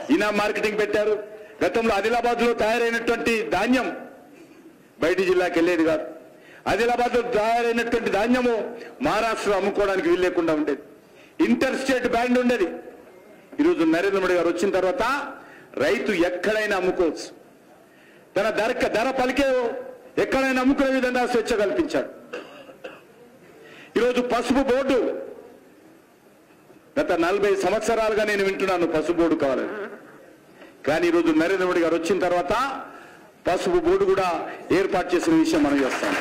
ఈనా marketing పెట్టారు గతంలో ఆదిలాబాద్ లో తయారైనటువంటి ధాన్యం బయటి జిల్లాకి వెళ్ళేది కాదు ఆదిలాబాద్ లో తయారైనటువంటి ధాన్యము మహారాష్ట్రలో అమ్ముకోవడానికి వీలు లేకుండా ఉండేది ఇంటర్ స్టేట్ బ్యాండ్ ఉండేది ఈరోజు నరేంద్ర మోడీ గారు వచ్చిన తర్వాత రైతు ఎక్కడైనా అమ్ముకోవచ్చు తన ధర ధర పలికే ఎక్కడైనా అమ్ముకునే విధంగా స్వేచ్ఛ కల్పించాడు ఈరోజు పసుపు బోర్డు గత నలభై సంవత్సరాలుగా నేను వింటున్నాను పసుపు బోర్డు కావాలని కానీ ఈరోజు నరేంద్ర మోడీ గారు వచ్చిన తర్వాత పసుపు బోర్డు కూడా ఏర్పాటు చేసిన విషయం మనం చేస్తాం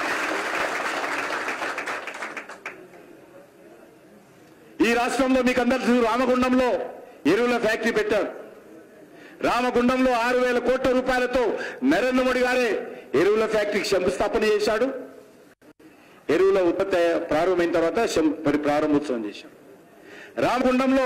ఈ రాష్ట్రంలో మీకు అందరు తెలుసు, రామగుండంలో ఎరువుల ఫ్యాక్టరీ పెట్టారు రామగుండంలో ఆరు వేల కోట్ల రూపాయలతో నరేంద్ర మోడీ గారే ఎరువుల ఫ్యాక్టరీకి శంకుస్థాపన చేశాడు ఎరువుల ఉత్పత్తి ప్రారంభమైన తర్వాత శం- మరి ప్రారంభోత్సవం చేశాడు రామగుండంలో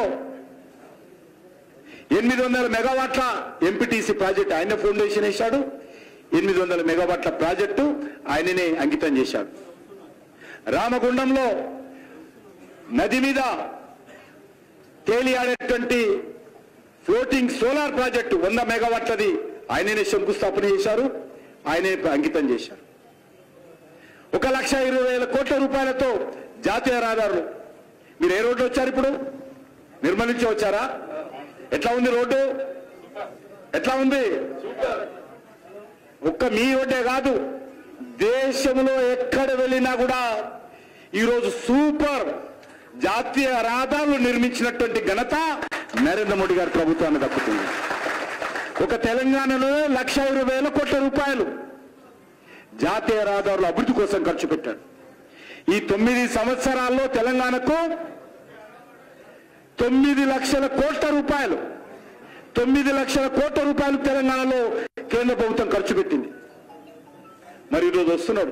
ఎనిమిది వందల మెగావాట్ల ఎంపీటీసీ ప్రాజెక్ట్ ఆయన ఫౌండేషన్ వేశాడు ఎనిమిది వందల మెగావాట్ల ప్రాజెక్టు ఆయననే అంకితం చేశాడు రామగుండంలో నది మీద తేలియాడేటువంటి ఫ్లోటింగ్ సోలార్ ప్రాజెక్టు వంద మెగావాట్లది ఆయననే శంకుస్థాపన చేశారు ఆయనే అంకితం చేశారు ఒక లక్ష ఇరవై వేల కోట్ల రూపాయలతో జాతీయ రహదారులు మీరు ఏ రోడ్డు వచ్చారు ఇప్పుడు నిర్మల్ నుంచి వచ్చారా ఎట్లా ఉంది రోడ్డు ఎట్లా ఉంది ఒక్క మీ రోడ్డే కాదు దేశంలో ఎక్కడ వెళ్ళినా కూడా ఈరోజు సూపర్ జాతీయ రహదారులు నిర్మించినటువంటి ఘనత నరేంద్ర మోడీ గారి ప్రభుత్వాన్ని దక్కుతుంది ఒక తెలంగాణలో లక్ష ఇరవై వేల కోట్ల రూపాయలు జాతీయ రహదారుల అభివృద్ధి కోసం ఖర్చు పెట్టాడు ఈ తొమ్మిది సంవత్సరాల్లో తెలంగాణకు తొమ్మిది లక్షల కోట్ల రూపాయలు తొమ్మిది లక్షల కోట్ల రూపాయలు తెలంగాణలో కేంద్ర ప్రభుత్వం ఖర్చు పెట్టింది మరి ఈరోజు వస్తున్నాడు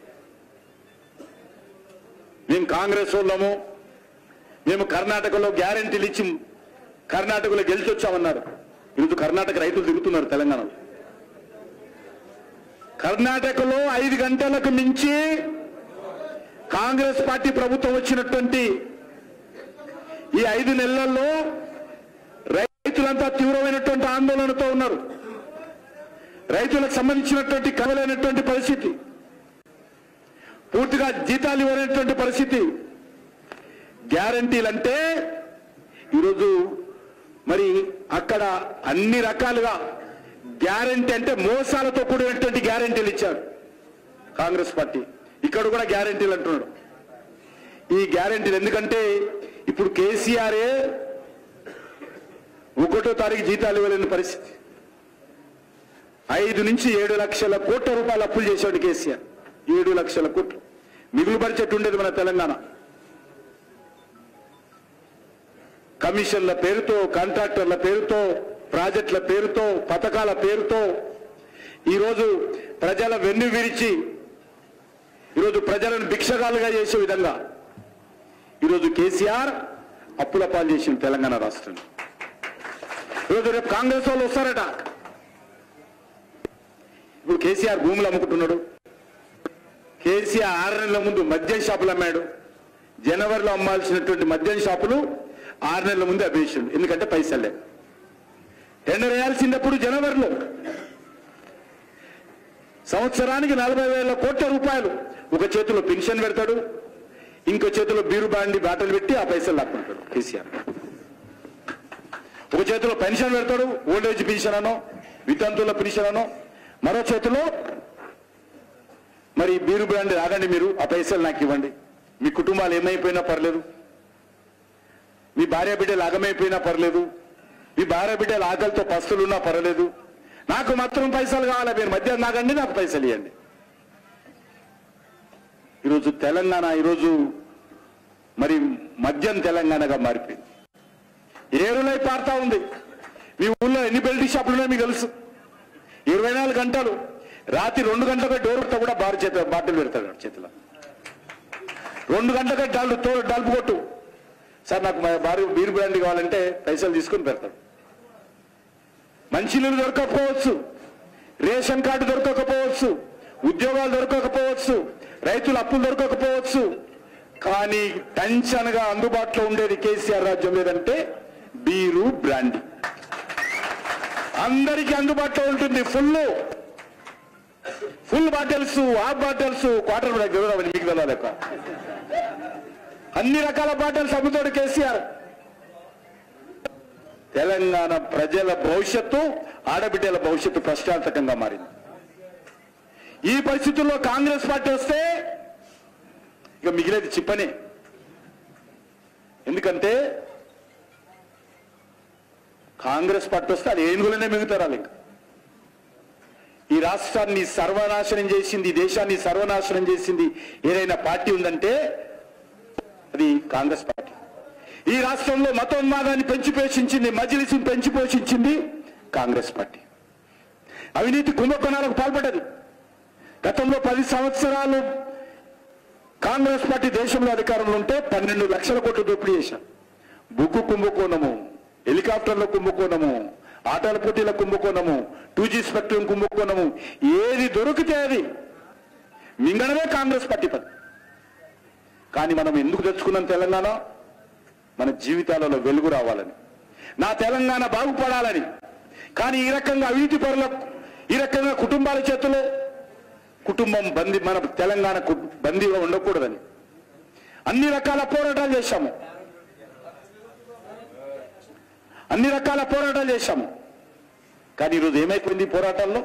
మేము కాంగ్రెస్ వాళ్ళము మేము కర్ణాటకలో గ్యారంటీలు ఇచ్చి కర్ణాటకలో గెలిచి వచ్చామన్నారు ఈరోజు కర్ణాటక రైతులు తిరుగుతున్నారు తెలంగాణలో కర్ణాటకలో ఐదు గంటలకు మించి కాంగ్రెస్ పార్టీ ప్రభుత్వం వచ్చినటువంటి ఈ ఐదు నెలల్లో రైతులంతా తీవ్రమైనటువంటి ఆందోళనతో ఉన్నారు రైతులకు సంబంధించినటువంటి కవలైనటువంటి పరిస్థితి పూర్తిగా జీతాలు ఇవ్వనటువంటి పరిస్థితి గ్యారంటీలంటే ఈరోజు మరి అక్కడ అన్ని రకాలుగా గ్యారంటీ అంటే మోసాలతో కూడినటువంటి గ్యారంటీలు ఇచ్చారు కాంగ్రెస్ పార్టీ ఇక్కడ కూడా గ్యారంటీలు అంటున్నాడు ఈ గ్యారంటీలు ఎందుకంటే ఇప్పుడు కేసీఆరే ఒకటో తారీఖు జీతాలు ఇవ్వలేని పరిస్థితి ఐదు నుంచి ఏడు లక్షల కోట్ల రూపాయలు అప్పులు చేశాడు కేసీఆర్ ఏడు లక్షల కోట్లు మిగులు బడ్జెట్ ఉండేది మన తెలంగాణ కమిషన్ల పేరుతో కాంట్రాక్టర్ల పేరుతో ప్రాజెక్టుల పేరుతో పథకాల పేరుతో ఈరోజు ప్రజల వెన్ను విరిచి ఈరోజు ప్రజలను భిక్షగాలుగా చేసే విధంగా ఈరోజు కేసీఆర్ అప్పుల పాలు చేసింది తెలంగాణ రాష్ట్రం ఈరోజు రేపు కాంగ్రెస్ వాళ్ళు వస్తారట ఇప్పుడు కేసీఆర్ భూములు అమ్ముకుంటున్నాడు కేసీఆర్ ఆరు నెలల ముందు మద్యం షాపులు అమ్మాడు జనవరిలో అమ్మాల్సినటువంటి మద్యం షాపులు ఆరు నెలల ముందు అభ్యేసిండు ఎందుకంటే పైసలే టెండర్ వేయాల్సిందప్పుడు జనవరిలో సంవత్సరానికి నలభై వేల కోట్ల రూపాయలు ఒక చేతిలో పెన్షన్ పెడతాడు ఇంకో చేతిలో బీరు బాండి బాటలు పెట్టి ఆ పైసలు లాక్కుంటాడు కేసీఆర్ ఒక చేతిలో పెన్షన్ పెడతాడు ఓల్డ్ ఏజ్ పెన్షన్ అనో వితంతువుల పెన్షన్ అనో మరో చేతిలో మరి బీరు బ్రాండ్ రాగండి మీరు ఆ పైసలు నాకు ఇవ్వండి మీ కుటుంబాలు ఏమైపోయినా పర్లేదు మీ భార్య బిడ్డలు ఆగమైపోయినా పర్లేదు మీ భార్య బిడ్డలు ఆకలితో పస్తులున్నా పర్లేదు నాకు మాత్రం పైసలు కావాలి మీరు మధ్య నాగండి నాకు పైసలు ఇవ్వండి ఈరోజు తెలంగాణ ఈరోజు మరి మద్యం తెలంగాణగా మారిపోయింది ఏరులై పారుతా ఉంది మీ ఊళ్ళో ఎన్ని బెల్ట్ షాపులు ఉన్నాయో మీకు తెలుసు ఇరవై నాలుగు గంటలు రాత్రి రెండు గంటలకు డోర్ కొట్ట కూడా బారు చేత బాటిల్ పెడతాడు వాడి చేతిలో రెండు గంటలకు డల్ తో డల్పు కొట్టు సార్ నాకు మా భార్య బీర్ బ్రాండ్ కావాలంటే పైసలు తీసుకుని పెడతాడు మంచినీళ్ళు దొరకకపోవచ్చు రేషన్ కార్డు దొరకకపోవచ్చు ఉద్యోగాలు దొరకకపోవచ్చు రైతుల అప్పులు దొరకకపోవచ్చు కానీ టెన్షన్ గా అందుబాటులో ఉండేది కేసీఆర్ రాజ్యం లేదంటే బీరు బ్రాండ్ అందరికీ అందుబాటులో ఉంటుంది full full bottles half bottles quarter bag మీకు వెళ్ళాలి అన్ని రకాల బాటిల్స్ అమ్ముతాడు కేసీఆర్ తెలంగాణ ప్రజల భవిష్యత్తు ఆడబిడ్డల భవిష్యత్తు ప్రశ్నార్థకంగా మారింది ఈ పరిస్థితుల్లో కాంగ్రెస్ పార్టీ వస్తే ఇక మిగిలేది చిప్పనే ఎందుకంటే కాంగ్రెస్ పార్టీ వస్తే అది ఏనుగులనే మిగుతారు వాళ్ళు ఇంకా ఈ రాష్ట్రాన్ని సర్వనాశనం చేసింది ఈ దేశాన్ని సర్వనాశనం చేసింది ఏదైనా పార్టీ ఉందంటే అది కాంగ్రెస్ పార్టీ ఈ రాష్ట్రంలో మతోన్మాదాన్ని పెంచి పోషించింది మజిలిసిని పెంచి పోషించింది కాంగ్రెస్ పార్టీ అవినీతి కుంభకోణాలకు పాల్పడ్డది గతంలో పది సంవత్సరాలు కాంగ్రెస్ పార్టీ దేశంలో అధికారంలో ఉంటే పన్నెండు లక్షల కోట్లు దోపిడీ చేశాం బుక్కు కుంభకోణము హెలికాప్టర్ల కుంభకోణము ఆటల పోటీల కుంభకోణము టూ జీ స్పెక్ట్రమ్ కుంభకోణము ఏది దొరికితే అది మింగడమే కాంగ్రెస్ పార్టీ పని కానీ మనం ఎందుకు తెచ్చుకున్నాం తెలంగాణ మన జీవితాలలో వెలుగు రావాలని నా తెలంగాణ బాగుపడాలని కానీ ఈ రకంగా అవినీతి పరుల ఈ రకంగా కుటుంబాల చేతిలో కుటుంబం బందీ మన తెలంగాణ కు- బందీగా ఉండకూడదని అన్ని రకాల పోరాటాలు చేశాము అన్ని రకాల పోరాటాలు చేశాము కానీ ఈరోజు ఏమైపోయింది ఈ పోరాటాల్లో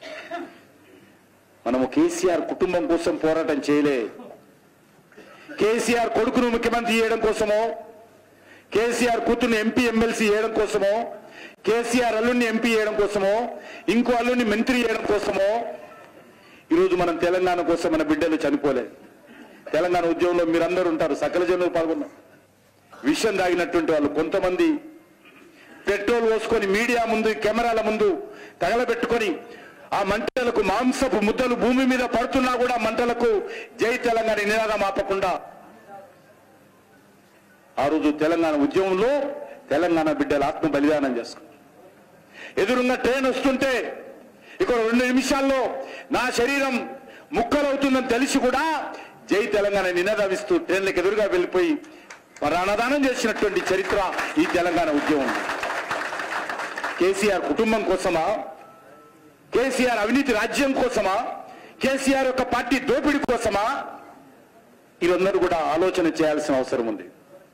మనము కేసీఆర్ కుటుంబం కోసం పోరాటం చేయలే కేసీఆర్ కొడుకును ముఖ్యమంత్రి చేయడం కోసమో కేసీఆర్ కూతుర్ని ఎంపీ ఎమ్మెల్సీ చేయడం కోసమో కేసీఆర్ అల్లుడిని ఎంపీ చేయడం కోసమో ఇంకో అల్లుడిని మంత్రి చేయడం కోసమో ఈరోజు మనం తెలంగాణ కోసం మన బిడ్డలు చనిపోలేదు తెలంగాణ ఉద్యమంలో మీరందరూ ఉంటారు సకల జనులు పాల్గొన్నారు విషయం తాగినటువంటి వాళ్ళు కొంతమంది పెట్రోల్ పోసుకొని మీడియా ముందు కెమెరాల ముందు తగలబెట్టుకొని ఆ మంటలకు మాంసపు ముద్దలు భూమి మీద పడుతున్నా కూడా మంటలకు జై తెలంగాణ నినాదం ఆపకుండా ఆ రోజు తెలంగాణ ఉద్యమంలో తెలంగాణ బిడ్డల ఆత్మ బలిదానం చేసుకున్నారు ఎదురున్న ట్రైన్ వస్తుంటే ఇక్కడ రెండు నిమిషాల్లో నా శరీరం ముక్కలవుతుందని తెలిసి కూడా జై తెలంగాణ నినాదమిస్తూ ట్రైన్లకు ఎదురుగా వెళ్ళిపోయి ప్రాణదానం చేసినటువంటి చరిత్ర ఈ తెలంగాణ ఉద్యమం కేసీఆర్ కుటుంబం కోసమా కేసీఆర్ అవినీతి రాజ్యం కోసమా కేసీఆర్ యొక్క పార్టీ దోపిడీ కోసమా వీరందరూ కూడా ఆలోచన చేయాల్సిన అవసరం ఉంది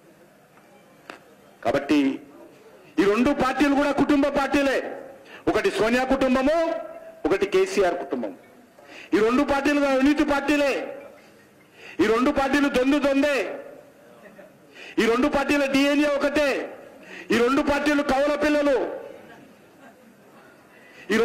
కాబట్టి ఈ రెండు పార్టీలు కూడా కుటుంబ పార్టీలే ఒకటి సోనియా కుటుంబము ఒకటి కేసీఆర్ కుటుంబం ఈ రెండు పార్టీలు కూడా అవినీతి పార్టీలే ఈ రెండు పార్టీలు దొందు దొందే ఈ రెండు పార్టీల డిఎన్ఏ ఒకటే ఈ రెండు పార్టీలు కవల పిల్లలు